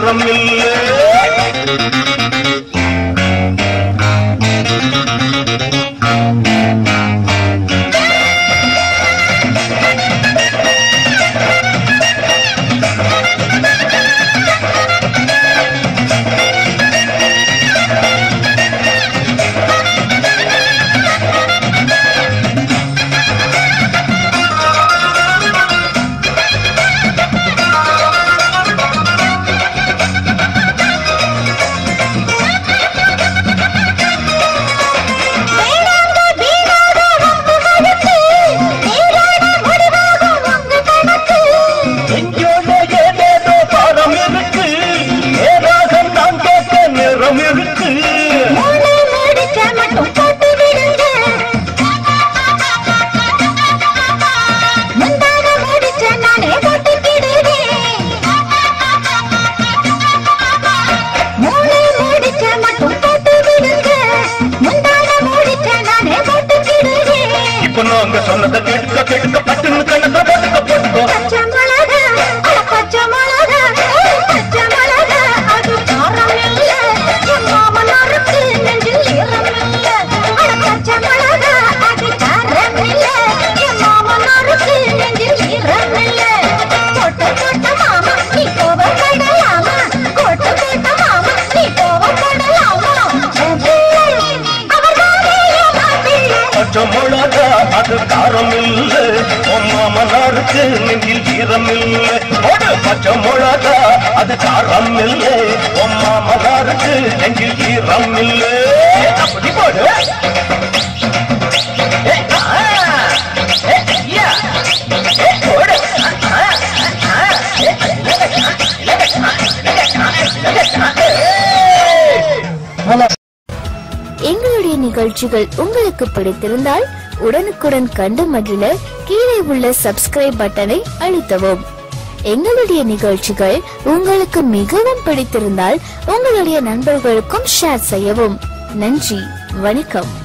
காரம் இல்லை வேணாங்க வீணாக வம்பு வழக்கு நேரான முடிவாகும் உங்க கணக்கு நெஞ்சோட ஏதேதோ பாரம் இருக்கு ஏதாக நான் கேட்க நிறம் இருக்கு மூணு முடிச்ச மட்டும் போட்டு விடுங்க முந்தாக முடிச்ச நானே போட்டுக்கிடுவேன் மூணு முடிச்ச மட்டும் போட்டு விடுங்க முந்தாக முடிச்ச நானே போட்டுக்கிடுவேன் இப்ப நாங்க சொன்னதை கேட்டுக்க கேட்டுக்க பட்டுன்னு கணக்க போட்டுக்க போட்டுக்கோ பச்சை மிளகா அட பச்சை மிளகா ஏய், பச்சை மிளகா அது காரம் இல்ல என் மாமனாருக்கு நெஞ்சில் ஈரம் இல்ல அட பச்சை மிளகா அது காரம் இல்ல என் மாமனாருக்கு நெஞ்சில் ஈரம் இல்ல கொட்ட கொட்ட மாமா நீ கோவப்படலாமா கொட்ட கொட்ட மாமா நீ கோவப்படலாமா என் பிள்ளை, அவர் தானே என் மாப்பிள்ளை. பச்சை மிளகா அது காரம் இல்ல உன் மாமனாருக்கு நெஞ்சில் ஈரம் இல்ல போடு பச்சை மிளகா அது காரம் இல்ல உன் மாமனாருக்கு நெஞ்சில் ஈரம் இல்ல அப்படி போடு ஏய், ஆ, ஏய், ஐயா, ஏய், போடு. ஆ, ஆ, ஆ, ஏய், இலகச்சா, இலகச்சா, இலகச்சா, இலகச்சா, ஏய். எங்களுடைய நிகழ்ச்சிகள் உங்களுக்கு பிடித்திருந்தால் உடனுக்குடன் கண்டு மகிழ கீழே உள்ள சப்ஸ்கிரைப் பட்டனை அழுத்தவும் எங்களுடைய நிகழ்ச்சிகள் உங்களுக்கு மிகவும் பிடித்திருந்தால் உங்களுடைய நண்பர்களுக்கும் ஷேர் செய்யவும் நன்றி வணக்கம்